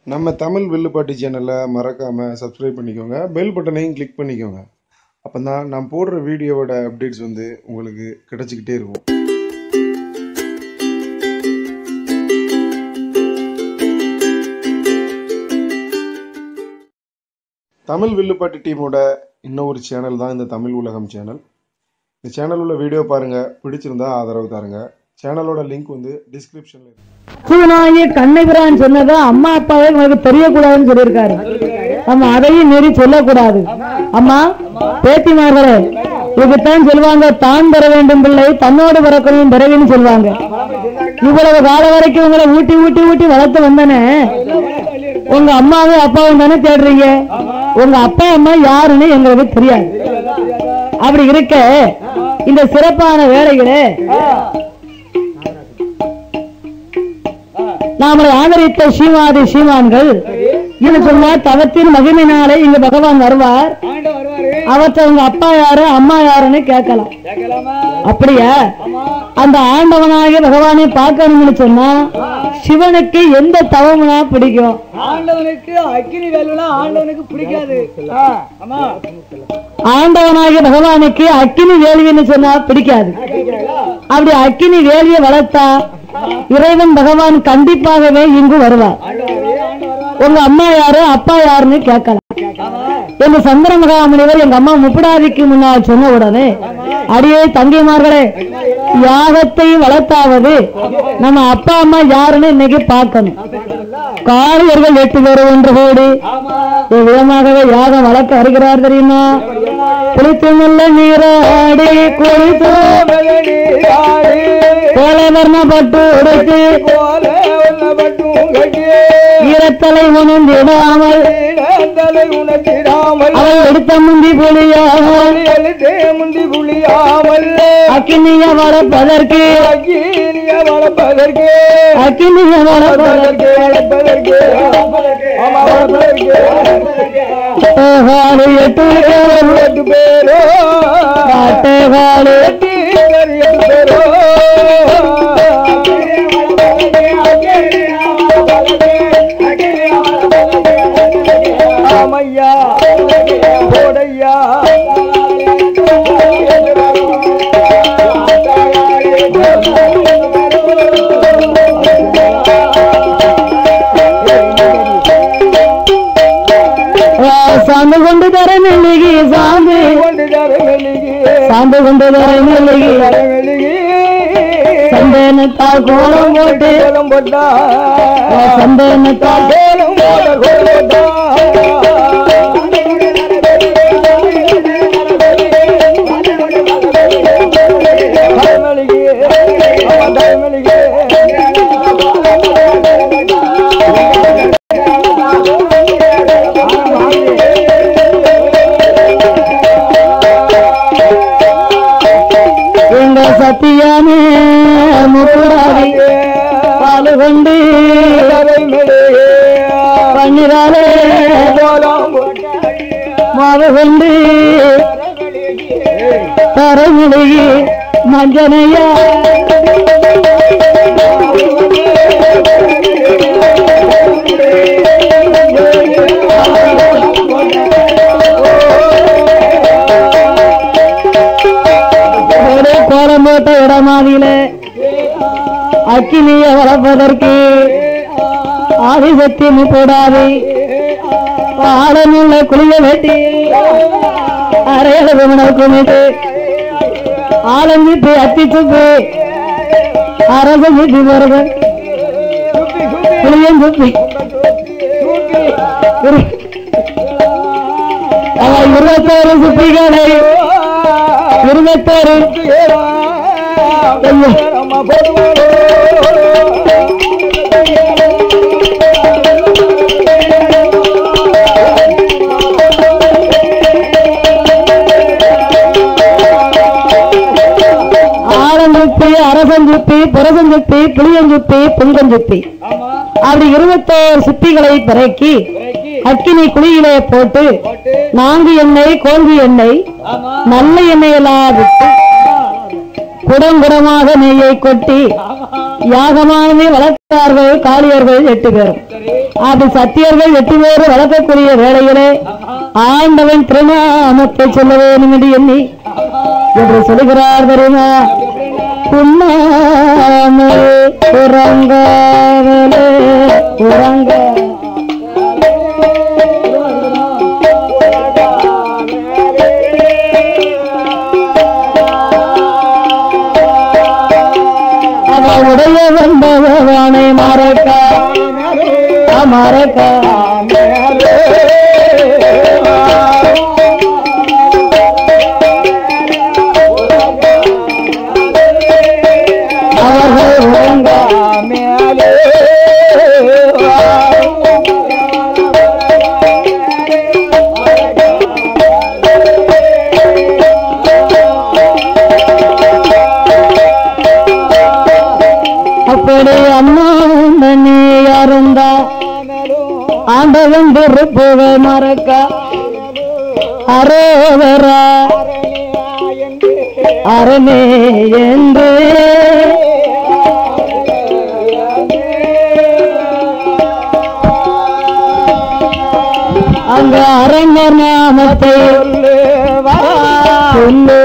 நம்ம தமிழ் வில்லுப்பாட்டி சேனலை மறக்காமல் சப்ஸ்கிரைப் பண்ணிக்கோங்க பெல் பட்டனையும் கிளிக் பண்ணிக்கோங்க அப்போ தான் நான் போடுற வீடியோவோட அப்டேட்ஸ் வந்து உங்களுக்கு கிடச்சிக்கிட்டே இருக்கும் தமிழ் வில்லுப்பாட்டி டீமோட இன்னொரு சேனல் தான் இந்த தமிழ் உலகம் சேனல் இந்த சேனல் உள்ள வீடியோ பாருங்கள் பிடிச்சிருந்தா ஆதரவு தாருங்க சேனலோட லிங்க் வந்து டிஸ்கிரிப்ஷனில் இருக்கு அற்புதனாகிய கண்ணபிரான் சொன்னதை அம்மா அப்பாவே உங்களுக்கு தெரியக்கூடாதுன்னு சொல்லியிருக்காரு நம்ம அதையும் மீறி சொல்லக்கூடாது அம்மா பேத்திமார்களே இதுக்குத்தான் சொல்லுவாங்க தான் பெற வேண்டும் பிள்ளை தன்னோடு பிறக்கணும் பிறவின்னு சொல்லுவாங்க இவ்வளவு காலம் வரைக்கும் உங்களை ஊட்டி ஊட்டி ஊட்டி வளர்த்து வந்தனே உங்க அம்மாவும் அப்பாவும் தானே தேடுறீங்க உங்க அப்பா அம்மா யாருன்னு எங்களுக்கு தெரியாது அப்படி இருக்க இந்த சிறப்பான வேலைகளே நாமளை ஆதரித்த ஸ்ரீமாதி ஸ்ரீமான்கள் இது சொன்னா தவத்தின் மகிமையினாலே இங்க பகவான் வருவார் அவற்றை உங்க அப்பா யாரு அம்மா யாருன்னு கேட்கலாம் அப்படியா அந்த ஆண்டவனாகிய பகவானை பார்க்கணும்னு சொன்னா சிவனுக்கு எந்த தவமுனா பிடிக்கும் ஆண்டவனுக்கு அக்கினி வேலுனா ஆண்டவனுக்கு பிடிக்காது ஆமா ஆண்டவனாகிய பகவானுக்கு அக்கினி வேள்வின்னு சொன்னா பிடிக்காது அப்படி அக்கினி வேள்வியை வளர்த்தா இறைவன் பகவான் கண்டிப்பாகவே இங்கு வருவார் உங்க அம்மா யாரு அப்பா யாருன்னு கேட்கலாம் எங்க சந்திர மகாமுனிவர் எங்க அம்மா முப்படாதிக்கு முன்னால் சொன்ன உடனே அடியே தங்கைமார்களே யாகத்தை வளர்த்தாவது நம்ம அப்பா அம்மா யாருன்னு இன்னைக்கு பார்க்கணும் காரியர்கள் எட்டு பேர் ஒன்று கூடி விதமாகவே யாகம் வளர்க்க வருகிறார் தெரியுமா குளித்து நல்ல நீராடி குளித்து கோலவர்ண பட்டு உடுத்து ஈரத்தலை உணர்ந்திடாமல் தலை உணர்த்திடாமல் அவள் எடுத்த முந்தி புலியாமல் முந்தி புளியாமல் அக்கினிய வளர்ப்பதற்கு அக்கினிய வளர்ப்பதற்கு அக்கினிய வளர்ப்பதற்கு வளர்ப்பதற்கு வளர்ப்பதற்கு ஆமா வளர்ப்பதற்கு காடு எட்டு பேர் எட்டு பேரோ காட்டு காடு எட்டு பேரோ ஆமையா போடையா சாந்து கொண்டு தர மெல்லிகி சாந்து கொண்டு தர வெளியே சாந்து கொண்டு தர மெல்லிகி வெளியே சந்தேனத்தால் கோலம் போட்டு கோலம் போட்டா சந்தேனத்தால் கோலம் போட்ட கோலம் போட்டா தலைமலிகே தலைமலிகே எங்க சத்தியானே முத்துராதி பாலு கொண்டு பன்னிராலே மாவு கொண்டு தரமுழுகி மஞ்சனையா ஒரே கோலம் போட்ட இடமாதியில அக்கினிய வளர்ப்பதற்கு ஆதிசக்தி முப்படாது பாடமுள்ள குளிய வெட்டி அரையளவு உணவு குமிட்டு ஆலஞ்சிப்பு அத்திச்சுப்பு அரச சுத்தி போறவன் புளியன் சுத்தி அவன் இருபத்தோரு சுத்திகளை இருபத்தோரு ஆரஞ்சுப்பி அரசஞ்சுப்பி புரசஞ்சுப்பி புளியஞ்சுப்பி புங்கஞ்சுப்பி அப்படி இருபத்தோரு சுத்திகளை பிறக்கி அக்கினி குழியிலே போட்டு நான்கு எண்ணெய் கோங்கு எண்ணெய் நல்ல எண்ணெயெல்லாம் விட்டு குடம் குடமாக நெய்யை கொட்டி யாகமானது வளர்த்தார்கள் காளியர்கள் எட்டு பேரும் அது சத்தியர்கள் எட்டு பேர் வளர்க்கக்கூடிய வேளையிலே ஆண்டவன் திருநாமத்தை சொல்ல வேண்டும் என்று எண்ணி என்று சொல்லுகிறார் தெரியுமா உண்ணாமல் உறங்காமலே உறங்க அவனுடைய வந்தவனை மறக்க மறக்க அவர்கள் உறங்க அப்படி அம்மா நீ யாருந்தா ஆண்டவன் திருப்புக மறக்க அரோவரா அரணே என்று அங்க அரண்யர் நாமத்தை சொல்லு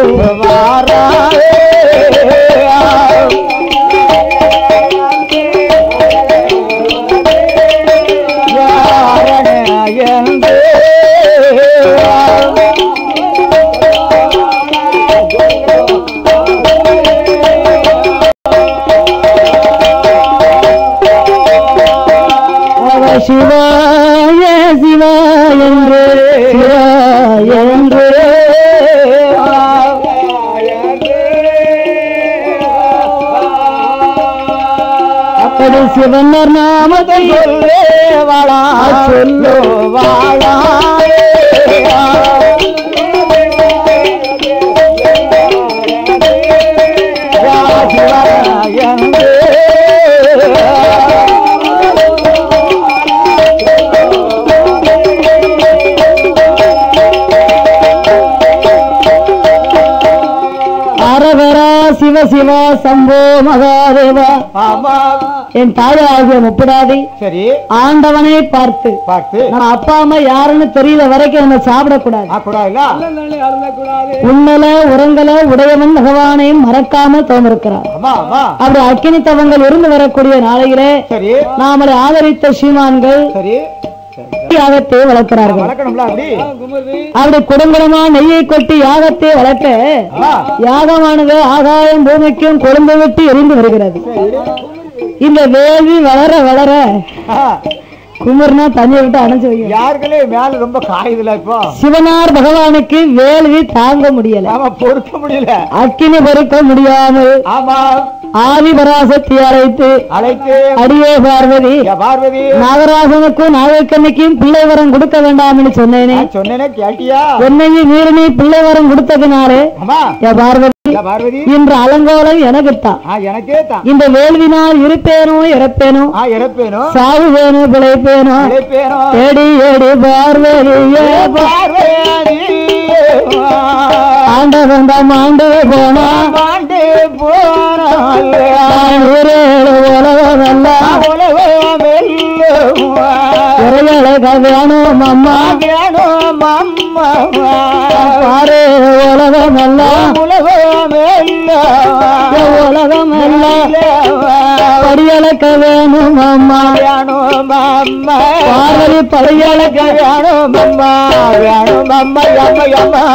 அவ சிவாய சிவா என்று சிவாய என்று அப்படி சிவனர் நாமத்தை சொல்லு வாழா சொல்லு வாழா அரகரா சிவ சிவா சம்போ மகாதேவா ஆமா என் தாயாகிய முப்படாதி சரி ஆண்டவனை பார்த்து பார்த்து நம்ம அப்பா அம்மா யாருன்னு தெரியல வரைக்கும் நம்ம சாப்பிடக்கூடாது ஆ கூடாதுல உண்ணல உறங்கல உடையவன் பகவானையும் மறக்காம தோன்றிருக்கிறார் ஆமா ஆமா அப்படி அக்கினி தவங்கள் இருந்து வரக்கூடிய நாளையிலே சரி நாமளை ஆதரித்த ஸ்ரீமான்கள் சரி யாகத்தை வளர்க்கிறார்கள் வளர்க்கணும்ல அப்படி அப்படி குடும்பமா நெய்யை கொட்டி யாகத்தை வளர்க்க ஆ, யாகமானது ஆகாயம் பூமிக்கும் கொழுந்து விட்டு எரிந்து வருகிறது இந்த வேள்வி வளர வளர ஆ, குமர்னா தண்ணியை விட்டு அணைஞ்சு வைக்கும் யாருக்குள்ளே மேல ரொம்ப காயுதுல இப்போ சிவனார் பகவானுக்கு வேள்வி தாங்க முடியல நாம பொறுக்க முடியல அக்கினி பொறுக்க முடியாமல் ஆமா ஆதி பராசக்தி அழைத்து அழைத்து அடியே பார்வதி ஏ பார்வதி நாகராசனுக்கும் நாகக்கண்ணிக்கும் பிள்ளை வரம் கொடுக்க வேண்டாம்னு சொன்னேனே நான் சொன்னேனே கேட்டியா என்னையும் மீறி நீ பிள்ளை வரம் கொடுத்ததுனாலே ஆமா ஏ பார்வதி ஏ பார்வதி இன்று அலங்கோலம் எனக்குத்தான் ஆ எனக்கே தான் இந்த வேள்வினால் இருப்பேனோ இறப்பேனோ ஆ இறப்பேனும் சாவு வேணும் பிழைப்பேனோ இழைப்பேனும் எடி எடி பார்வதியே பார்வதி ஆண்டவன் தான் ஆண்டு போனா மாண்டு போனால் நான் ஊரேழு உலகமல்ல உலகம் உரையழக வேணும் அம்மா வேணும் அம்மா பாரு உலகமல்ல உலகம் உலகமல்ல படியளக்க வேணும் அம்மா வேணும் அம்மா பார்வதி படியளக்க வேணும் அம்மா வேணும் அம்மா அம்மா அம்மா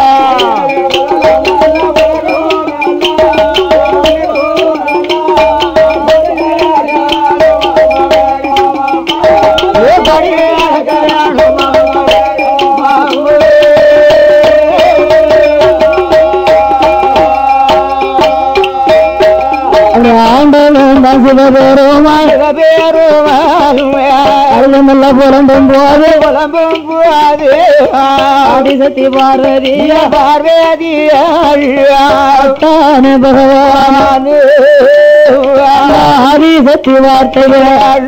ஏ படியளக்க வேணும் அப்படி ஆண்டவன் தான் சிவபெருமான் அருகமல்ல புலம்பும் போது புலம்பும் போது ஆதிசக்தி பார்வதி பார்வேதியான் தானே பகவான் ஆதிசக்தி வார்த்தைகள்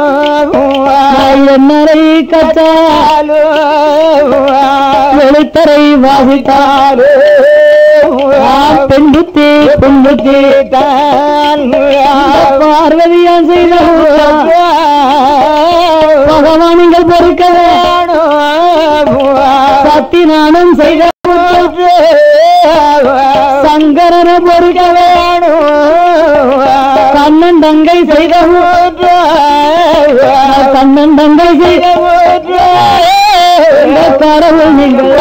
என்னரை கச்சா வெளித்தரை வாசித்தார் பெண்புத்தி பெண்புத்தி பார்வதியான் செய்த குற்றம் பகவான் நீங்கள் பொறுக்க சத்தி நானும் செய்த குற்றம் சங்கரன பொறுக்க வேணும் கண்ணன் தங்கை செய்த குற்றம் கண்ணன் தங்கை செய்த குற்றம் இந்த கடவுள் நீங்கள்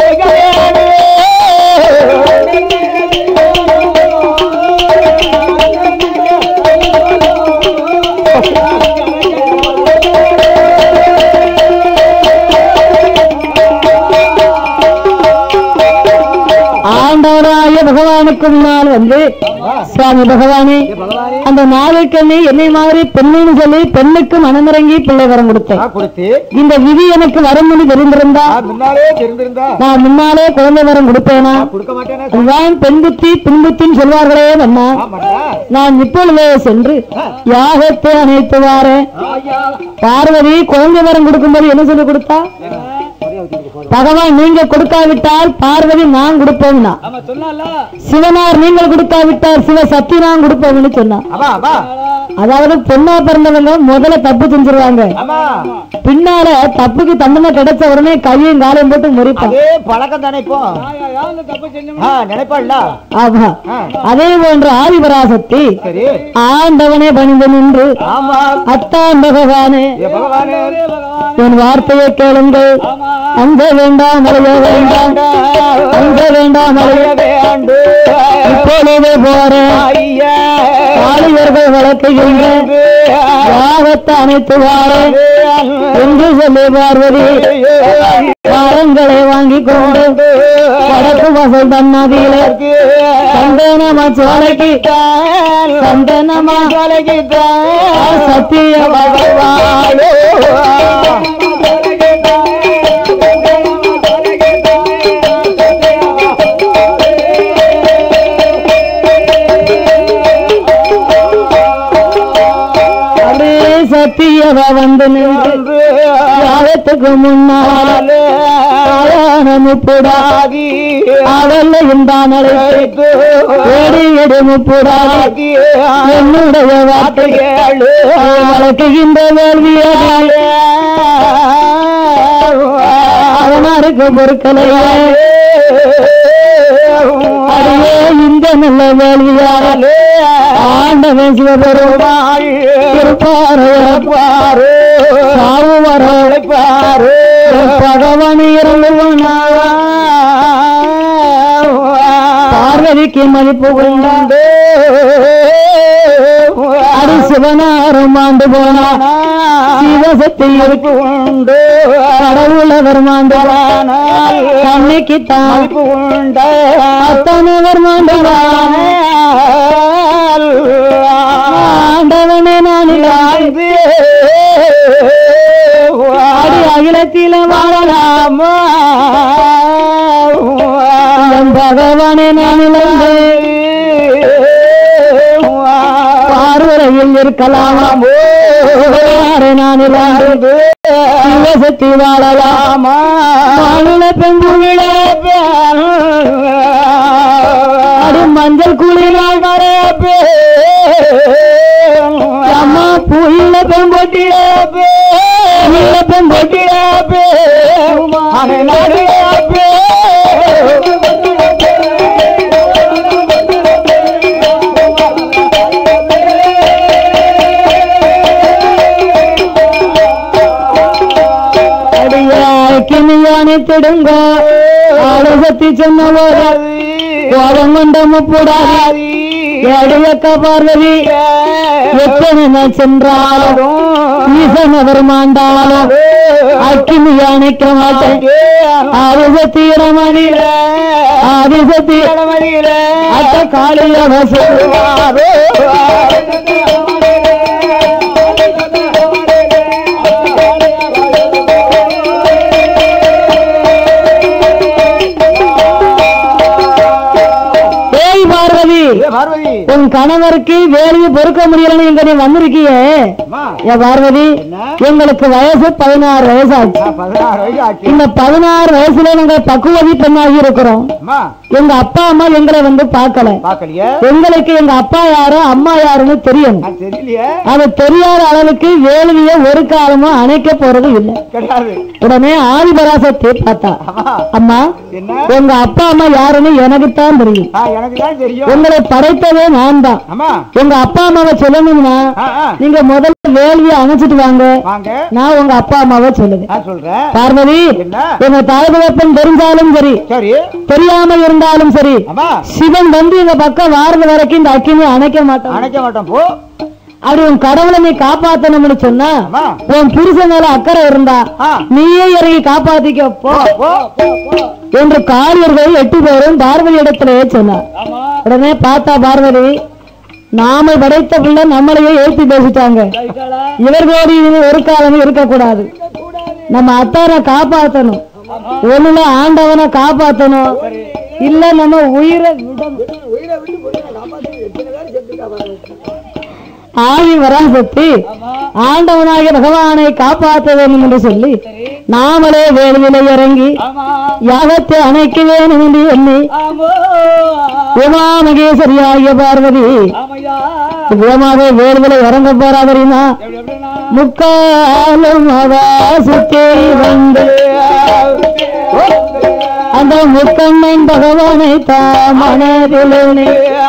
ஆண்டவராய பகவானுக்கு முன்னால் வந்து சுவாமி பகவானே அந்த நாளுக்கண்ணே என்னை மாதிரி பெண்ணுன்னு சொல்லி பெண்ணுக்கு மனமிறங்கி பிள்ளை வரம் கொடுத்தேன் கொடுத்து இந்த விதி எனக்கு வரும்னு தெரிந்திருந்தா முன்னாலே தெரிந்திருந்தா நான் முன்னாலே குழந்தை வரம் கொடுப்பேனா கொடுக்க மாட்டேனா அதுதான் பெண் புத்தி பின் புத்தின்னு சொல்வார்களே அண்ணா நான் இப்பொழுதே சென்று யாகத்தை அணைத்து வாரேன் பார்வதி குழந்தை வரம் கொடுக்கும்போது என்ன சொல்லி கொடுத்தா பகவான் நீங்க கொடுக்காவிட்டால் பார்வதி நான் கொடுப்பேன்னா சிவனார் நீங்கள் கொடுக்காவிட்டால் சிவ சக்தி நான் கொடுப்பேன்னு சொன்னா ஆமா ஆமா அதாவது பொண்ணா பிறந்தவங்க முதல்ல தப்பு செஞ்சிருவாங்க ஆமா பின்னால தப்புக்கு தண்டனை கிடைச்ச உடனே கையும் காலையும் போட்டு முறிப்பான் அதே பழக்கம் தானே இப்போ ஆ, நினைப்பாள்ல ஆமா அதே போன்ற ஆதிபராசக்தி சரி ஆண்டவனே பணிந்து நின்று ஆமா அத்தான் பகவானே ஏ பகவானே என் வார்த்தையை கேளுங்கள் அங்க வேண்டாம் அலைய வேண்டாம் அங்க வேண்டாம் அலைய வேண்டு இப்பொழுது போறேன் ஐயா காளியர்கள் வழக்குகின்ற யாகத்தை அணைத்து வாரேன் என்று சொல்லி பார்வதி வாரங்களை வாங்கி கொண்டு வடக்கு வாசல் தன்னதியிலே சந்தனமா சோலைக்கு சந்தனமா சத்திய பகவானே அடே சத்தியவ வந்து நின்று யாகத்துக்கு முன்னால் முப்புடாதி அவளையும் தான் அழைத்து ஏடி எடு முப்புடாதி என்னுடைய வார்த்தைகள் வளர்க்குகின்ற வேள்வியாக அவனாருக்கு பொருட்களையே அடியே இந்த நல்ல வேள்வியாக ஆண்டவன் சிவபெருமாள் இருப்பாரு இருப்பாரு சாவு வர உழைப்பாரு பகவான் இறங்குவனா பார்வதிக்கு மதிப்பு கொண்டாண்டு அடி சிவனாரும் ஆண்டு போனா சிவசக்தி இருக்கு உண்டு கடவுளவர் மாண்டவானால் கண்ணிக்கு தான் உண்டு அத்தனவர் மாண்டவான ஆண்டவனே நான் வாழ்ந்து அடி அகிலத்தில வாழலாமா என் பகவானே நான் இழந்து பார்வரையில் இருக்கலாமா நான் இழந்து சிவசக்தி வாழலாமா மாநில பெண்புகிழ அடி மஞ்சள் குளிரால் மறையப்பே அம்மா பூயில பெண்பொட்டில பூயில பெண்பொட்டில நாடு அடியாக்கினியானே திடுங்க ஆலோசத்தி சொன்னவர் கோபம் கொண்ட முப்புடாதி எடையக்க பார்வதி எத்தனை நான் சென்றாலும் ஈசன் அவர் மாண்டாலும் அக்கினி அணைக்க மாட்டேன் ஆதிசத்தி இடமணியில ஆதிசத்தி இடமணியில அத்த காளியாக சொல்லுவாரோ ஏய் பார்வதி பார்வதி உன் கணவருக்கு வேலையை பொறுக்க முடியலன்னு இங்க நீ வந்திருக்கியே அம்மா ஏ பார்வதி என்ன? எங்களுக்கு வயசு பதினாறு வயசாச்சு நான் பதினாறு வயசு ஆச்சு இந்த பதினாறு வயசுல நாங்க பக்குவதி பெண்ணாகி இருக்கிறோம் அம்மா எங்க அப்பா அம்மா எங்களை வந்து பார்க்கல பாக்கலையே எங்களுக்கு எங்க அப்பா யாரு அம்மா யாருன்னு தெரியும் நான் தெரியலையே அது தெரியாத அளவுக்கு வேள்விய ஒரு காலமும் அணைக்க போறது இல்லை கிடையாது உடனே ஆதிபராசத்தை பார்த்தா அம்மா அம்மா என்ன உங்க அப்பா அம்மா யாருன்னு எனக்குத்தான் தெரியும் ஆ, எனக்கு தான் தெரியும் உங்களை படைத்ததே நான் தான் அம்மா உங்க அப்பா அம்மாவை சொல்லணும்னா ஆ, ஆ, நீங்க முதல்ல வேள்வியை அணைச்சிட்டு வாங்க வாங்க நான் உங்க அப்பா அம்மாவை சொல்லுவேன் நான் சொல்றேன் பார்வதி என்ன உங்க தாய் தகப்பன் தெரிஞ்சாலும் சரி சரி தெரியாம இருந்தாலும் சரி அம்மா சிவன் வந்து இந்த பக்கம் வாரது வரைக்கும் இந்த அக்கினி அணைக்க மாட்டான் அணைக்க மாட்டோம் போ அப்படி உன் கடவுளை நீ காப்பாத்தணும்னு சொன்னா அம்மா உன் புருஷன் மேல அக்கறை இருந்தா ஆ. நீயே இறங்கி காப்பாத்திக்க போ போ போ போ என்று காளியர்கள் எட்டு பேரும் பார்வதி இடத்திலேயே சொன்னார் உடனே பார்த்தா பார்வதி நாம படைத்த பிள்ளை நம்மளையே ஏற்றி பேசிட்டாங்க இவர்களோடு இனி ஒரு காலமும் இருக்கக்கூடாது நம்ம அத்தானை காப்பாத்தணும் ஒண்ணுல ஆண்டவனை காப்பாத்தணும் இல்ல நம்ம உயிரை விடணும் ஆவி வராசக்தி ஆண்டவனாகிய பகவானை காப்பாற்ற வேண்டும் என்று சொல்லி நாமளே வேள்விலை இறங்கி யாகத்தை அணைக்க வேண்டும் என்று எண்ணி உமா மகேஸ்வரியாகிய பார்வதி உமாவே வேள்விலை இறங்க போறா தெரியுமா முக்காலும் அவ சுத்தி வந்து அந்த முக்கண்ணன் பகவானை தாமனதிலே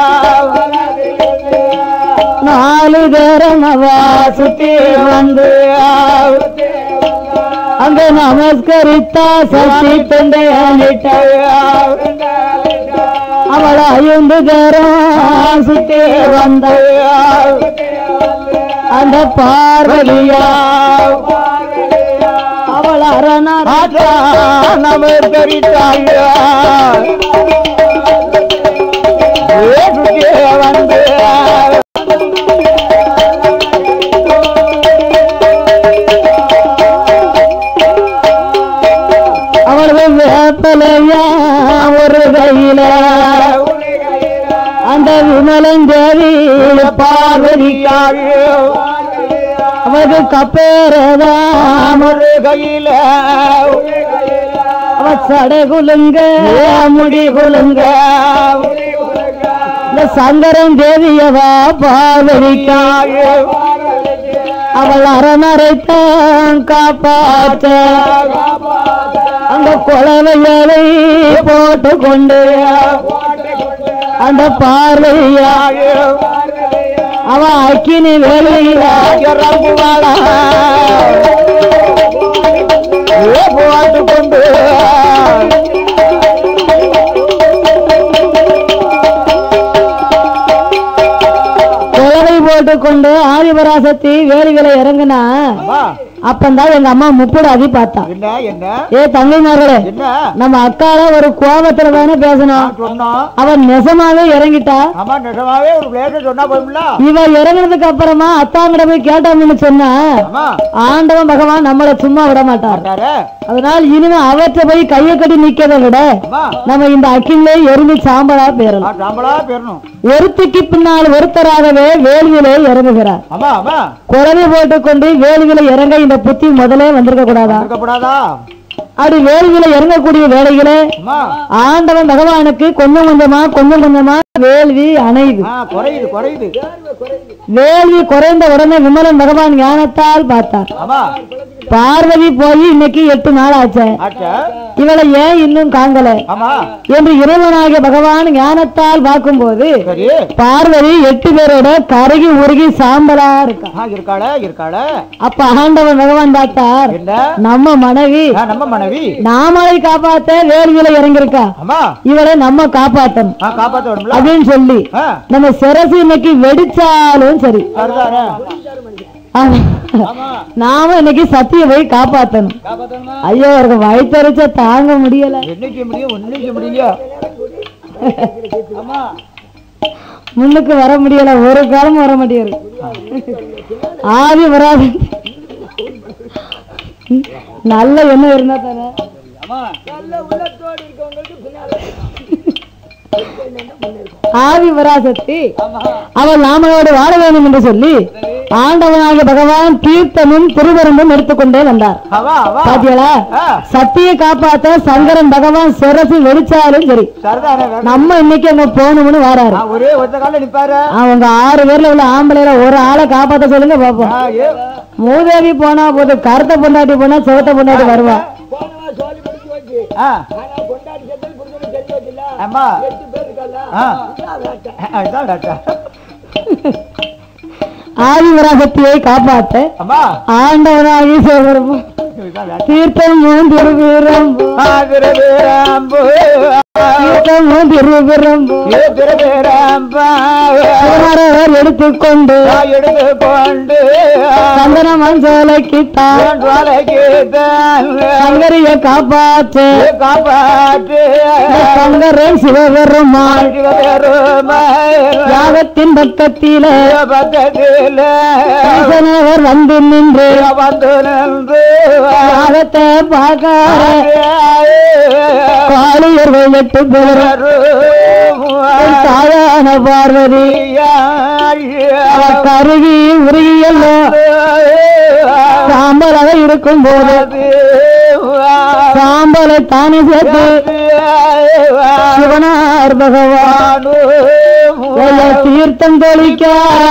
நாலு பேரம் அவ சுத்தி வந்து அங்க நமஸ்கரித்தா சசி தந்தையானிட்ட அவள ஐந்து பேரம் சுத்தி வந்த அந்த பார்வதியா அவள் அரணாட்டா நம்ம பெரிட்டாயா வந்து அவளது வேப்பலையா ஒரு கையில அந்த விமலன் தேவி பார்வதிக்காக அவளுக்கு கப்பேறதாம் ஒரு கையில அவ சடை குலுங்க முடி குலுங்க இந்த சங்கரன் தேவியவா பார்வதிக்காக அவள் அரணரைத்தான் காப்பாற்ற அந்த குழவையலை போட்டு கொண்டு அந்த பார்வையாக அவ அக்கினி வேலையில போட்டு கொண்டு குழவை போட்டு கொண்டு ஆதிபராசத்தி வேலிகளை இறங்குனா அம்மா, அப்பந்தான் எங்க அம்மா முப்படு அதி பார்த்தா என்ன என்ன ஏ தங்கைமார்களே என்ன நம்ம அக்கால ஒரு கோபத்துல தானே பேசணும் நான் சொன்னோம் அவன் நெசமாவே இறங்கிட்டா ஆமா நிஜமாவே ஒரு பிளேட் சொன்னா போயும்ல இவ இறங்குனதுக்கு அப்புறமா அத்தாங்கிட்ட போய் கேட்டோம்னு சொன்னா ஆமா ஆண்டவன் பகவான் நம்மளை சும்மா விட மாட்டார் மாட்டாரு அதனால் இனிமே அவற்றை போய் கையை கட்டி நிக்கிறதை விட அம்மா நம்ம இந்த அக்கிலே எரிஞ்சு சாம்பலா பேரலாம் நான் சாம்பலா பேரணும் ஒருத்திக்கு பின்னால் ஒருத்தராகவே வேள்வியிலே இறங்குகிறார் ஆமா ஆமா குழந்தை போட்டுக்கொண்டு வேள்வியில இறங்க இந்த புத்தி முதலே வந்திருக்க கூடாதா இருக்கப்படாதா அப்படி வேள்வியில இறங்கக்கூடிய வேலைகளே அம்மா ஆண்டவன் பகவானுக்கு கொஞ்சம் கொஞ்சமா கொஞ்சம் கொஞ்சமா வேள்வி அணையுது ஆ குறையுது குறையுது வேள்வி குறைந்த உடனே விமலன் பகவான் ஞானத்தால் பார்த்தார் ஆமா பார்வதி போய் இன்னைக்கு எட்டு நாள் ஆச்சே ஆச்சா இவளை ஏன் இன்னும் காங்கல ஆமா என்று இறைவனாகிய பகவான் ஞானத்தால் பார்க்கும்போது சரி பார்வதி எட்டு பேரோட கருகி உருகி சாம்பலா இருக்கா ஆ இருக்காள இருக்காள அப்ப ஆண்டவன் பகவான் பார்த்தார் என்ன நம்ம மனைவி ஆ, நம்ம மனைவி நாமளை காப்பாத்த வேள்வியில இறங்கியிருக்கா ஆமா இவளை நம்ம காப்பாத்தணும் ஆ காப்பாத்த வேணும்ல அப்படின்னு சொல்லி ஆ நம்ம சிரசு இன்னைக்கு வெடிச்சாலும் சரி சரிதானே ஆமா. ஆமா நாம இன்னைக்கு சத்திய போய் காப்பாத்தணும் காப்பாத்தணுமா ஐயோ அவருக்கு வயிற்றுச்ச தாங்க முடியல என்னைக்கு முடியும் ஒன்னைக்கு முடியல ஆமா முன்னுக்கு வர முடியல ஒரு காலம் வர முடியாது ஆவி வராது நல்ல எண்ணம் இருந்தா தானே ஆமா ஆவி வராசக்தி அவள் நாமளோடு வாழ வேண்டும் என்று சொல்லி ஆண்டவனாகிய பகவான் தீர்த்தமும் திருவரம்பும் எடுத்துக்கொண்டே வந்தார் அவா அவா பாத்தியலா ஆ. சத்தியை காப்பாத்த சங்கரன் பகவான் சிரசு வெடிச்சாலும் சரி சரிதானே வேணும். நம்ம இன்னைக்கு அங்க போகணும்னு வராரு ஆ, ஒரே ஒத்த கால நிப்பாரு அவங்க ஆறு பேர்ல உள்ள ஆம்பளைல ஒரு ஆளை காப்பாத்த சொல்லுங்க பாப்போம் ஆ, ஏ, மூதேவி போனா போது கருத்த பொண்டாட்டி போனா சிவத்த பொண்டாட்டி வருவா ஆ. அம்மா ஆ. அதான் டாக்டர். ஆதிவராசக்தியை காப்பாத்த அம்மா ஆண்டவனாகி சிவபெருமான் இதுதான் டாக்டர். தீர்த்தமும் திருவிரம்பு ஆ, திருவேரம்பு. தீர்த்தமும் திருவிரம்பு ஏ, திருவேரம்பா. குமரவர் எடுத்துக்கொண்டு ஆ, எடுத்துக்கொண்டு சந்தன மஞ்சளைக்கு தான் வேண்டுவலைக்குத்தான் சங்கரிய காப்பாற்று காப்பாற்று சங்கரன் சிவபெருமான் சிவபெருமை யாகத்தின் பக்கத்திலே பக்கத்தில் ஈசனவர் வந்து நின்று வந்து நின்று யாகத்தை பார்க்கார காளியர்கள் எட்டு பேர் தாயான பார்வதி அவ கருகி உருகியல்லோ சாம்பலாக இருக்கும் போது சாம்பலை தானே சேர்த்து சிவனார் பகவான் வெள்ளை தீர்த்தம் தெளிக்க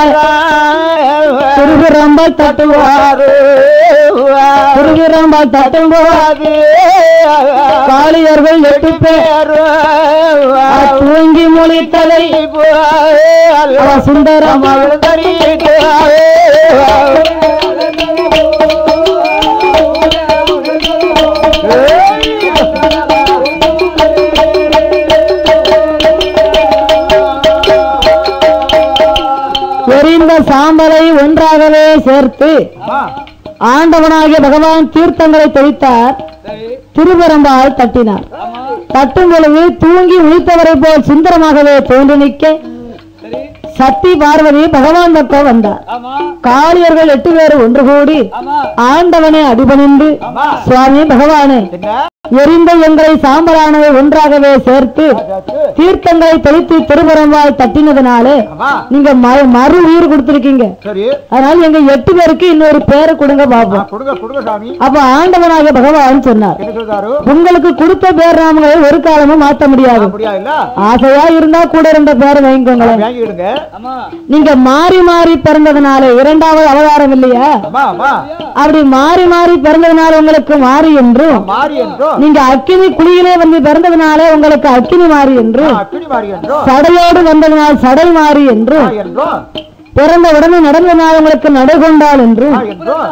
திருவிரம்பல் தட்டுவார் திருவிரம்பல் தட்டும் போது காளியர்கள் எட்டு பேர் தூங்கி மொழித்தலை அவ சுந்தரம் எரிந்த சாம்பலை ஒன்றாகவே சேர்த்து ஆண்டவனாகிய பகவான் தீர்த்தங்களை தெளித்தார் திருவரம்பால் தட்டினார் தட்டும் பொழுது தூங்கி உழித்தவரை போல் சுந்தரமாகவே தோன்றி நிற்க சக்தி பார்வதி பகவான் பக்கம் வந்தார் காளியர்கள் எட்டு பேர் ஒன்று கூடி ஆண்டவனை அடிபணிந்து சுவாமி பகவானே எரிந்த எங்களை சாம்பலானவை ஒன்றாகவே சேர்த்து தீர்த்தங்களை தெளித்து திருவரம்பால் தட்டினதுனாலே நீங்க ம- மறு உயிர் கொடுத்திருக்கீங்க சரி அதனால எங்க எட்டு பேருக்கு இன்னொரு பேரை கொடுங்க பாப்போம் கொடுங்க கொடுங்க சாமி அப்ப ஆண்டவனாகிய பகவான் சொன்னார் என்ன சொல்றாரு உங்களுக்கு கொடுத்த பேர் நாமங்களை ஒரு காலமும் மாத்த முடியாது முடியாதுல்ல ஆசையா இருந்தா கூட இருந்த பேரை வாங்கிக்கோங்களேன் வாங்கிடுங்க நீங்க மாறி மாறி பிறந்ததுனால இரண்டாவது அவதாரம் இல்லையா அம்மா அம்மா அப்படி மாறி மாறி பிறந்ததுனால உங்களுக்கு மாறி என்றும் மாறி என்றும் நீங்க அக்கினி குழியிலே வந்து பிறந்ததுனால உங்களுக்கு அக்கினி மாறி என்றும் அக்கினி மாறி என்றும் சடையோடு வந்ததனால் சடை மாறி என்றும் என்றும் பிறந்த உடனே நடந்தனால் உங்களுக்கு நடைகொண்டாள் என்றும் என்றும்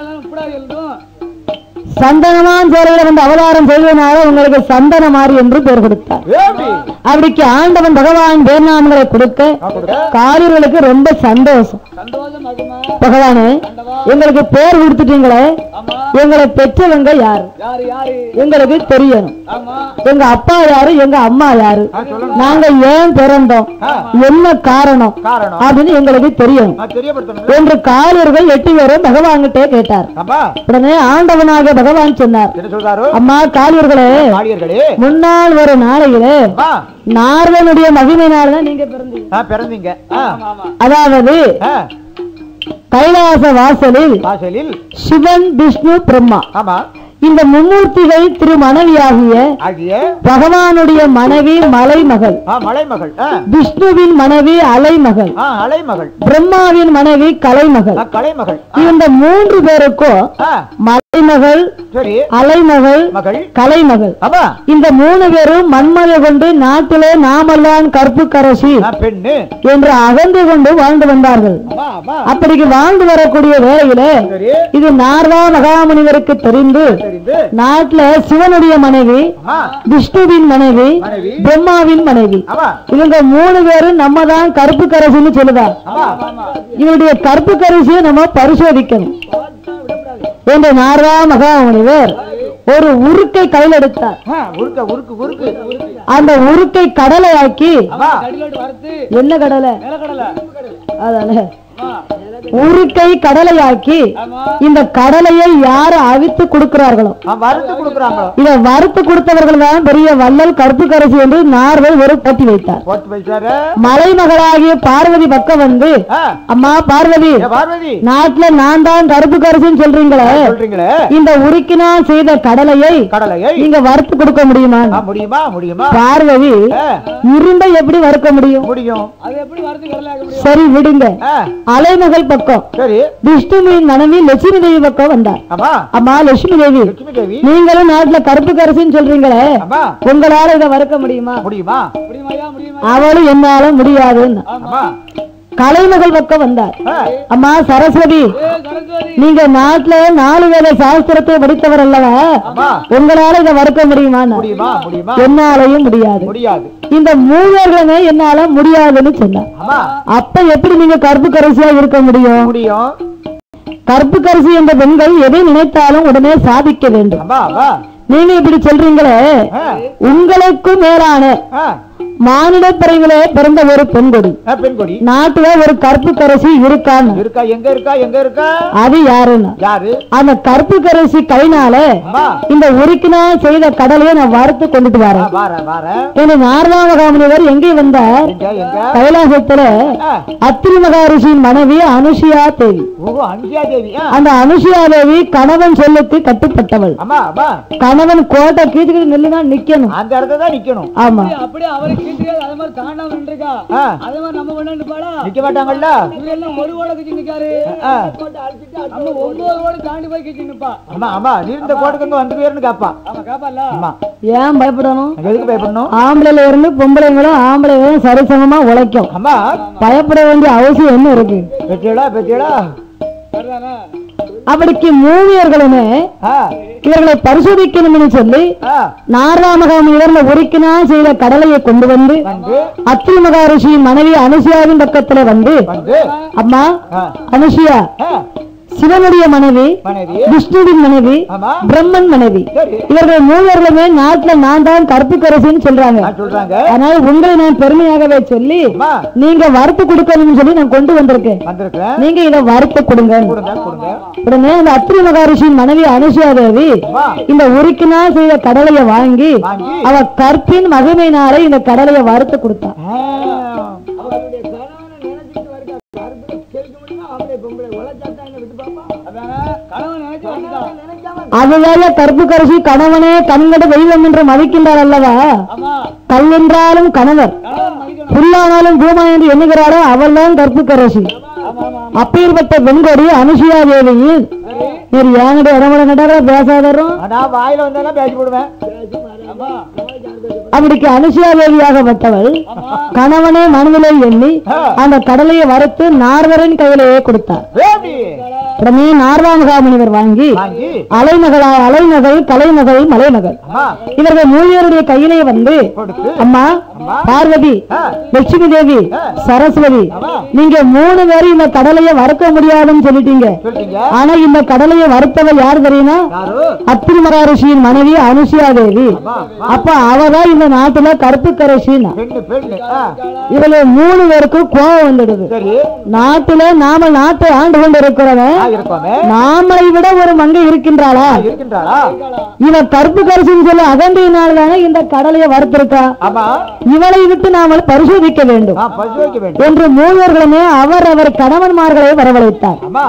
சந்தனமான் சேரையில வந்து அவதாரம் செய்வதனால உங்களுக்கு சந்தன மாறி என்று பேர் கொடுத்தார் ஏண்டி அப்படிக்கு ஆண்டவன் பகவான் பேர்நாமங்களை கொடுக்க நான் கொடுக்க காரியர்களுக்கு ரொம்ப சந்தோஷம் பகவானே எங்களுக்கு பேர் கொடுத்துட்டீங்களே எங்களை பெற்றவங்க யாரு எங்களுக்கு தெரியணும் எங்க அப்பா யாரு எங்க அம்மா யாரு நாங்க ஏன் பிறந்தோம் என்ன காரணம் காரணம் அப்படின்னு எங்களுக்கு தெரியணும் நான் தெரியப்படுத்தணும் என்று காரியர்கள் எட்டு பேரும் பகவான்கிட்ட கேட்டார் அம்மா உடனே ஆண்டவனாக பகவான் சொன்னார் என்ன சொல்றாரு அம்மா காளியர்களே ஆடியர்களே முன்னாள் ஒரு நாளையிலே அம்மா நாரதனுடைய மகிமையினால்தான் நீங்க பிறந்தீங்க ஆ, பிறந்தீங்க ஆ, அதாவது ஆ, கைலாச வாசலில் வாசலில் சிவன் விஷ்ணு பிரம்மா ஆமா இந்த மும்மூர்த்திகள் திரு மனைவியாகிய ஆகிய பகவானுடைய மனைவி மலைமகள் ஆ, மலைமகள் ஆ, விஷ்ணுவின் மனைவி அலைமகள் ஆ, அலைமகள் பிரம்மாவின் மனைவி கலைமகள் ஆ, கலைமகள் ஆ, இந்த மூன்று பேருக்கும் ஆ, மலைமகள் சரி அலைமகள் மகள் கலைமகள் ஆமா இந்த மூணு பேரும் மண்மலை கொண்டு நாட்டிலே நாமெல்லாம் கற்பு கரசி ஆ, பெண்ணு என்று அகன்று கொண்டு வாழ்ந்து வந்தார்கள் ஆமா ஆமா அப்படிக்கு வாழ்ந்து வரக்கூடிய வேளையிலே சரி இது நார்வா மகாமுனிவருக்கு தெரிந்து தெரிந்து நாட்டுல சிவனுடைய மனைவி ஆமா விஷ்ணுவின் மனைவி மனைவி பிரம்மாவின் மனைவி ஆமா இவங்க மூணு பேரும் நம்ம தான் கருப்பு கரசின்னு சொல்லுதா ஆமா இவருடைய கருப்பு கரிசியை நம்ம பரிசோதிக்கணும் என்ற நாரதா மகாமுனிவர் ஒரு உருக்கை கையில் எடுத்தார் ஆ, உருக்கு உருக்கு உருக்கு அந்த உருக்கை கடலையாக்கி ஆமா என்ன கடலை அதானே உருக்கை கடலையாக்கி இந்த கடலையை யாரு அவித்து கொடுக்கிறார்களோ ஆ, வறுத்து கொடுக்குறாங்க இத வறுத்து கொடுத்தவர்கள் தான் பெரிய வள்ளல் கருப்பு கரசி என்று நார்வை ஒரு போட்டி வைத்தார் போட்டு வைச்சாரு மலைமகளாகிய பார்வதி பக்கம் வந்து ஆ, அம்மா பார்வதி ஏ பார்வதி நாட்டுல நான் தான் கருப்பு கரசின்னு சொல்றீங்களே சொல்றீங்களே இந்த உருக்கினால் செய்த கடலையை கடலையை நீங்க வறுத்து கொடுக்க முடியுமா ஆ, முடியுமா முடியுமா பார்வதி ஆ, இரும்பை எப்படி வறுக்க முடியும் முடியும் சரி விடுங்க ஆ, அலைமகள் பக்கம் சரி விஷ்ணுவின் மனைவி லட்சுமி தேவி பக்கம் வந்தார் ஆமா அம்மா லட்சுமி தேவி லட்சுமி தேவி நீங்களும் நாட்டுல கருப்பு கரசின்னு சொல்றீங்களே ஆமா உங்களால இதை வறுக்க முடியுமா முடியுமா அவளும் என்னால முடியாதுன்னு ஆமா கலைமகள் பக்கம் வந்தார் ஆ, அம்மா சரஸ்வதி நீங்க நாட்டுல நாலு வேத சாஸ்திரத்தை படித்தவர் அல்லவா ஆமா உங்களால இதை வறுக்க முடியுமா முடியுமா முடியுமா என்னாலையும் முடியாது முடியாது இந்த மூவர்களுமே என்னால முடியாதுன்னு சொன்னார் ஆமா அப்ப எப்படி நீங்க கருப்பு கரசியா இருக்க முடியும் முடியும் கருப்பு கரசி என்ற பெண்கள் எதை நினைத்தாலும் உடனே சாதிக்க வேண்டும் ஆமா ஆமா நீங்க இப்படி சொல்றீங்களே ஆ, உங்களுக்கு மேலான ஆ, மானிட பிறவிலே பிறந்த ஒரு பெண்கொடி ஆ, பெண்கொடி நாட்டுல ஒரு கருப்பு கரசி இருக்கான்னு இருக்கா எங்க இருக்கா எங்க இருக்கா அது யாருன்னா யாரு அந்த கருப்பு கரசி கைனால அம்மா இந்த உருக்கினா செய்த கடலையை நான் வறுத்து கொண்டுட்டு ஆ, வரேன் வாரேன் வாரேன் என்று நாரதாமகாமுனிவர் எங்கே வந்தார் எங்க எங்க கைலாசத்துல ஆ, அத்திரி மகாரிஷியின் மனைவி அனுஷியா தேவி ஓஹோ அஞ்சியா தேவி ஆ, அந்த அனுஷியா தேவி கணவன் சொல்லுக்கு கட்டுப்பட்டவள் ஆமா ஆமா கணவன் கோட்டை கீச்சுக்கிட்டு நில்லுனா நிக்கணும் அந்த இடத்துல தான் நிக்கணும் ஆமா அப்படியே அவரை கீழ்த்திரியாது அதே மாதிரி தாண்டாம நின்றுக்கா ஆ, அதே மாதிரி நம்ம பண்ணு பாடா நிக்க மாட்டாங்கல்ல இவரெல்லாம் ஒரு ஓட கிச்சு நிக்காரு ஆ, நம்ம ஒன்பது ஓட தாண்டி போய் கிச்சு நிப்பா ஆமா ஆமா நீ இருந்த கோட்டுக்கு வந்து பேருன்னு கேப்பா அவன் காப்பால ஆமா ஏன் பயப்படணும் எதுக்கு பயப்படணும் ஆம்பளைல இருந்து பொம்பளைங்களும் ஆம்பளைங்களும் சரிசமமா உழைக்கும் அம்மா பயப்பட வேண்டிய அவசியம் என்ன இருக்கு பெட்டியடா பெட்டியடா சரிதானே அப்படிக்கு மூவியர்களுமே ஆ, இவர்களை பரிசோதிக்கணும்னு சொல்லி ஆ, நாரதாமகாமி இவர்ல உருக்கினா செய்த கடலையை கொண்டு வந்து வந்து அத்திரி மகாரிஷியின் மனைவி அனுசியாவின் பக்கத்துல வந்து வந்து அம்மா ஆ, அனுசியா ஆ, சிவனுடைய மனைவி மனைவி விஷ்ணுவின் மனைவி ஆமா பிரம்மன் மனைவி சரி இவர்கள் மூவர்களுமே நாட்டுல நான் தான் கருப்பு கரசின்னு சொல்றாங்க நான் சொல்றாங்க அதனால உங்களை நான் பெருமையாகவே சொல்லி அம்மா நீங்க வறுத்து கொடுக்கணும்னு சொல்லி நான் கொண்டு வந்திருக்கேன் வந்திருக்கேன் நீங்க இதை வறுத்து கொடுங்க கொடுங்க கொடுங்க உடனே அந்த அத்திரி மகாரிஷியின் மனைவி அனுஷியா தேவி அம்மா இந்த உருக்கினா செய்த கடலையை வாங்கி வாங்கி அவ கற்பின் மகிமையினால இந்த கடலையை வறுத்து கொடுத்தா ஆ, அவருடைய கணவனை நினைச்சிட்டு வருக்கா கருப்பு கேட்க முடியுமா அவளை பொம்பளை உழைச்சாத்தான் என்ன விட்டு பாப்பா அதானே கணவன் நினைச்சு வந்துட்டான் நினைக்காம அதுவேல கருப்பு கரசி கணவனே கண்கட தெய்வம் என்று மதிக்கின்றார் அல்லவா ஆமா கல் என்றாலும் கணவர் கணவன் மதிக்கணும் புல்லானாலும் பூமா என்று எண்ணுகிறாரோ அவள்தான் கருப்பு கரசி ஆமா ஆமா அப்பேற்பட்ட பெண்கொடி அனுஷியா தேவியில் நீர் ஏங்கட இடமுட நடக்கிற பேசாதரும் நான் வாயில வந்தாலும் பேசி போடுவேன் ஆமா அப்படிக்கு அனுஷியா தேவியாகப்பட்டவள் கணவனே மனதிலே எண்ணி அந்த கடலையை வறுத்து நார்வரின் கையிலேயே கொடுத்தார் பேபி உடனே நார்வாமகாமுனிவர் வாங்கி வாங்கி அலைநகரா அலைநகல் கலைநகல் மலைநகல் அம்மா இவர்கள் மூலியருடைய கையிலே வந்து கொடுத்து அம்மா பார்வதி ஆ, லட்சுமி தேவி சரஸ்வதி நீங்க மூணு பேரும் இந்த கடலையை வறுக்க முடியாதுன்னு சொல்லிட்டீங்க சொல்லிட்டீங்க ஆனா இந்த கடலையை வறுத்தவள் யார் தெரியுமா யாரு அத்திரி மகாரிஷியின் மனைவி அனுஷியா தேவி அப்ப அவதான் இந்த நாட்டுல கருப்பு கரசின்னா பெண்ணு பெண்ணு ஆ, இவள மூணு பேருக்கும் கோபம் வந்துடுது சரி நாட்டுல நாம நாட்டை ஆண்டு கொண்டு இருக்கிறவன் ஆ, இருப்பாமே நாமளை விட ஒரு மங்கை இருக்கின்றாளா இருக்கின்றாரா இவ கருப்பு கரிசின்னு சொல்லி அகந்தையினால் தானே இந்த கடலையை வறுத்திருக்கா ஆமா இவளை விட்டு நாமல் பரிசோதிக்க வேண்டும் ஆ பசு வைக்க வேண்டும் என்று மூவர்களுமே அவர் அவர் கணவன்மார்களை வரவழைத்தார் ஆமா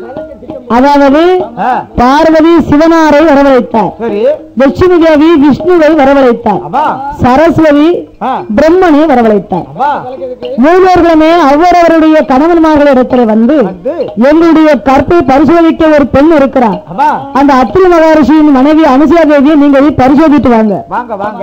அதாவது ஆ, பார்வதி சிவனாரை வரவழைத்தார் சரி லட்சுமி தேவி விஷ்ணுவை வரவழைத்தார் ஆமா சரஸ்வதி ஆ, பிரம்மனை வரவழைத்தார் ஆமா மூவர்களுமே அவரவருடைய கணவன்மார்களிடத்துல வந்து வந்து எங்களுடைய கற்பை பரிசோதிக்க ஒரு பெண் இருக்கிறார் ஆமா அந்த அத்திரி மகாரிஷியின் மனைவி அனுசியா தேவியை நீங்க போய் பரிசோதித்து வாங்க வாங்க வாங்க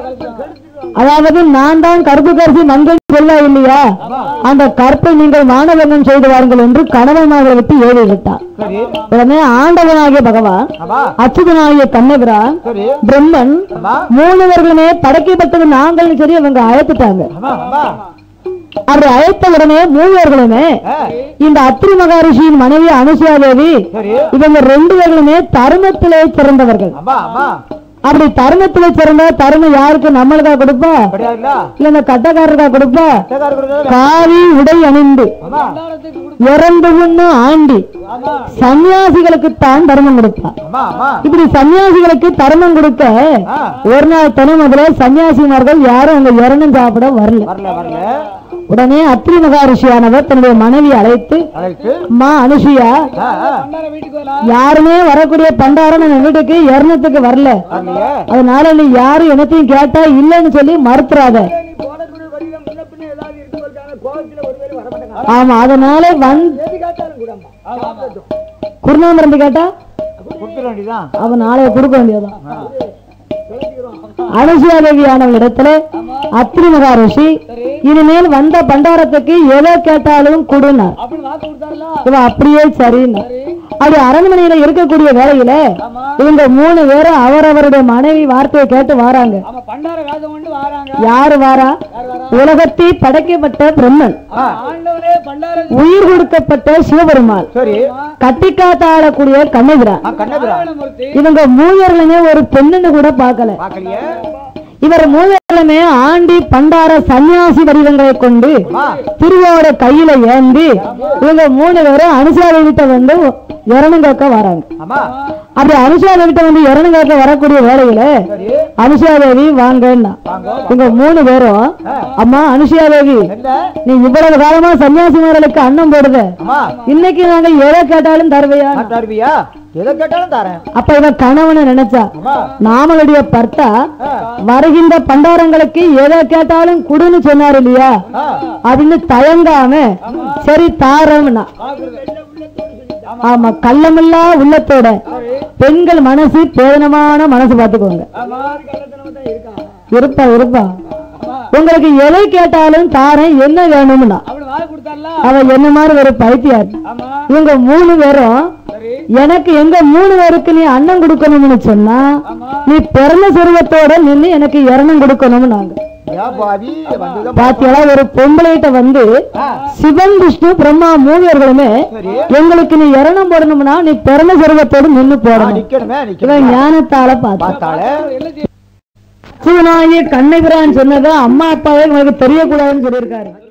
அதாவது நான் தான் கருப்பு கருசி மங்கை சொல்ல இல்லையா அந்த கற்பை நீங்கள் மானவர்ணம் செய்து வாருங்கள் என்று கணவன்மார்களை விட்டு ஏறி விட்டார் சரி உடனே ஆண்டவனாகிய பகவான் ஆமா அச்சுதனாகிய கண்ணபிரா சரி பிரம்மன் ஆமா மூணுவர்களுமே படைக்கப்பட்டது நாங்கள்னு சொல்லி அவங்க அழைத்துட்டாங்க ஆமா ஆமா அப்படி அழைத்த உடனே மூவர்களுமே ஆ, இந்த அத்திரி மகாரிஷியின் மனைவி அனுசுயா தேவி சரி இவங்க ரெண்டு பேர்களுமே தருமத்திலே சிறந்தவர்கள் ஆமா ஆமா அப்படி தருமத்துல சிறந்தா தருமம் யாருக்கு நம்மளுக்கா கொடுப்பா கிடையாதுல்ல இல்ல இந்த கட்டக்காரருக்கா கொடுப்பா சட்டக்கார கொடுத்தா காவி உடை அணிந்து ஆமா பண்டாரத்துக்கு கொடுத்து இறந்து உண்ணு ஆண்டி ஆமா சன்னியாசிகளுக்கு தான் தர்மம் கொடுப்பா ஆமா ஆமா இப்படி சன்னியாசிகளுக்கு தர்மம் கொடுக்க ஆ. ஒரு நாள் தனி முதல்ல சன்னியாசிமார்கள் யாரும் அங்க இறந்தும் சாப்பிட வரல வரல வரல உடனே அத்ரி மகாரிஷியானவர் தன்னுடைய மனைவி அழைத்து அழைத்து அம்மா அனுசுயா ஆ, ஆ, பண்டார வீட்டுக்கு வரலாம் யாருமே வரக்கூடிய பண்டாரம் நம்ம வீட்டுக்கு இறந்ததுக்கு வரல வரலையே அதனால நீ யாரும் என்னத்தையும் கேட்டா இல்லைன்னு சொல்லி மறுத்துறாத நீ போடக்கூடிய வழியில முன்ன பின்ன ஏதாவது இருக்கும்போதுக்கான கோபத்துல ஒரு பேர் வர மாட்டாங்க ஆமா அதனால வந் எது கேட்டாலும் கூட சாப்பிடட்டும் குருநாமரந்து கேட்டா கொடுத்துட வேண்டியதான் அவன் நாளைய கொடுக்க வேண்டியதுதான் அனுசுயா தேவியானவள் இடத்துல அத்ரி மகாரிஷி இனிமேல் வந்த பண்டாரத்துக்கு எதை கேட்டாலும் கொடுனார் அப்படி வாக்கு கொடுத்தாருல இவன் அப்படியே சரின்னா அப்படி அரண்மனையில இருக்கக்கூடிய வேலையில இவங்க மூணு பேரும் அவரவருடைய மனைவி வார்த்தையை கேட்டு வராங்க ஆமா பண்டார வேதம் கொண்டு வராங்க யாரு வாரா உலகத்தை படைக்கப்பட்ட பிரம்மன் ஆண்டவரே பண்டார உயிர் கொடுக்கப்பட்ட சிவபெருமான் சரி கட்டிக்காத்த ஆளக்கூடிய கண்ணகிரான் ஆ கண்ணபிரா மூர்த்தி இவங்க மூவர்களுமே ஒரு பெண்ணுன்னு கூட பார்க்கல பாக்கலையே இவர் மூவர்களுமே ஆண்டி பண்டார சன்னியாசி வடிவங்களை கொண்டு திருவோட கையில ஏந்தி இவங்க மூணு பேரும் அனுசாரி கிட்ட வந்து இரணம் கேட்க வராங்க ஆமா அப்படி அனுசாரி கிட்ட வந்து இரணம் கேட்க வரக்கூடிய வேலையில சரி அனுஷா தேவி வாங்கன்னா இவங்க மூணு பேரும் அம்மா அனுஷா தேவி என்ன நீ இவ்வளவு காலமா சன்னியாசிமார்களுக்கு அன்னம் போடுத ஆமா இன்னைக்கு நாங்க எதை கேட்டாலும் தருவையா நான் தருவியா எதை கேட்டாலும் தரேன் அப்ப இவ கணவனை நினைச்சா ஆமா நாமளுடைய பர்த்தா வருகின்ற பண்டாரங்களுக்கு எதை கேட்டாலும் குடுன்னு சொன்னார் இல்லையா ஆ அப்படின்னு தயங்காம சரி தாரம்னா ஆமா கள்ளமில்லா உள்ளத்தோட பெண்கள் மனசு பேதனமான மனசு பாத்துக்கோங்க ஆமா கள்ளத்தனமா தான் இருக்கான் இருப்பா இருப்பா உங்களுக்கு எதை கேட்டாலும் தாரேன் என்ன வேணும்னா அப்படி வாக்கு கொடுத்தாருல அவ என்ன மாதிரி ஒரு பைத்தியார் ஆமா இவங்க மூணு பேரும் சரி எனக்கு எங்க மூணு பேருக்கு நீ அன்னம் கொடுக்கணும்னு சொன்னா நீ பிறந்த சொருவத்தோட நின்னு எனக்கு இரணம் கொடுக்கணும்னு நாங்க ஏன் பாவி வந்துதான் பாத்தியாளா ஒரு பொம்பளைகிட்ட வந்து சிவன் விஷ்ணு பிரம்மா மூவியர்களுமே சரி எங்களுக்கு நீ இரணம் போடணும்னா நீ பிறந்த சொருவத்தோடு நின்னு ஆ, போடணும் நிக்கணுமே இவன் நிக்கணும் ஞானத்தால பார்த்தா பார்த்தாலே என்ன செய்ய சிவனாயி கண்ணபிரான் சொன்னதை அம்மா அப்பாவே உங்களுக்கு தெரியக்கூடாதுன்னு சொல்லியிருக்காரு